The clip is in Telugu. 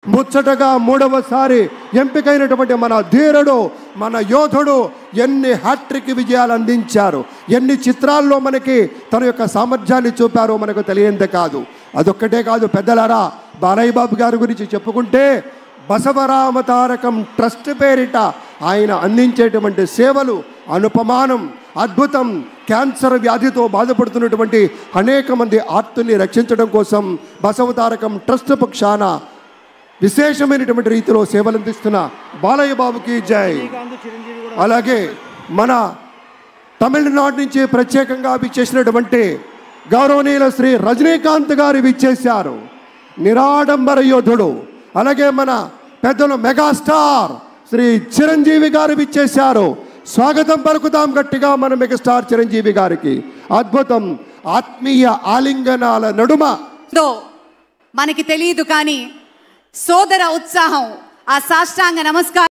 ముచ్చటగా మూడవసారి ఎంపికైనటువంటి మన ధీరుడు మన యోధుడు ఎన్ని హ్యాట్రిక్ విజయాలు అందించారు ఎన్ని చిత్రాల్లో మనకి తన యొక్క సామర్థ్యాన్ని చూపారో మనకు తెలియందే కాదు అదొక్కటే కాదు పెద్దలారా బాలయ్య బాబు గారి గురించి చెప్పుకుంటే బసవరామ తారకం ట్రస్ట్ పేరిట ఆయన అందించేటువంటి సేవలు అనుపమానం అద్భుతం క్యాన్సర్ వ్యాధితో బాధపడుతున్నటువంటి అనేక మంది ఆర్తుల్ని రక్షించడం కోసం బసవ తారకం ట్రస్ట్ పక్షాన విశేషమైనటువంటి రీతిలో సేవలు అందిస్తున్న బాలయ్య బాబుకి జై అలాగే మన తమిళనాడు నుంచి ప్రత్యేకంగా విచ్చేసినటువంటి గౌరవనీయుల శ్రీ రజనీకాంత్ గారు విచ్చేశారు నిరాడంబర యోధుడు అలాగే మన పెద్దలు మెగాస్టార్ శ్రీ చిరంజీవి గారు విచ్చేశారు స్వాగతం పలుకుతాం గట్టిగా మన మెగాస్టార్ చిరంజీవి గారికి అద్భుతం ఆత్మీయ ఆలింగనాల నడుమ దో మనకి తెలియదు కానీ సోదర ఉత్సాహం ఆ సాష్టాంగ నమస్కారం